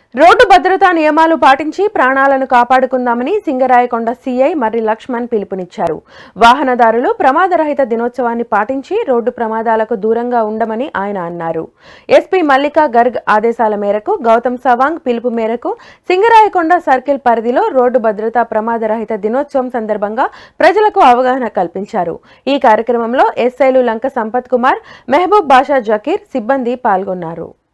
road భద్రతా నియమాలు పాటించి ప్రాణాలను కాపాడుకుందామని సింగరాయకొండ సీఐ మర్రి లక్ష్మణ్ పిలుపునిచ్చారు వాహనదారులు ప్రమాదరహిత దినోత్సవాన్ని పాటించి రోడ్డు ప్రమాదాలకు దూరంగా ఉండమని ఆయన అన్నారు ఎస్పీ మల్లికా గర్గ్ ఆదేశాల మేరకు గౌతమ్ సవాంగ్ పిలుపు మేరకు సింగరాయకొండ సర్కిల్ పరిధిలో రోడ్డు భద్రతా ప్రమాదరహిత దినోత్సవం సందర్భంగా ప్రజలకు అవగాహన కల్పించారు ఈ కార్యక్రమంలో ఎస్ఐలు లంక సంపత్ కుమార్ మెహబూబ్ బాషా జకీర్ సిబ్బంది పాల్గొన్నారు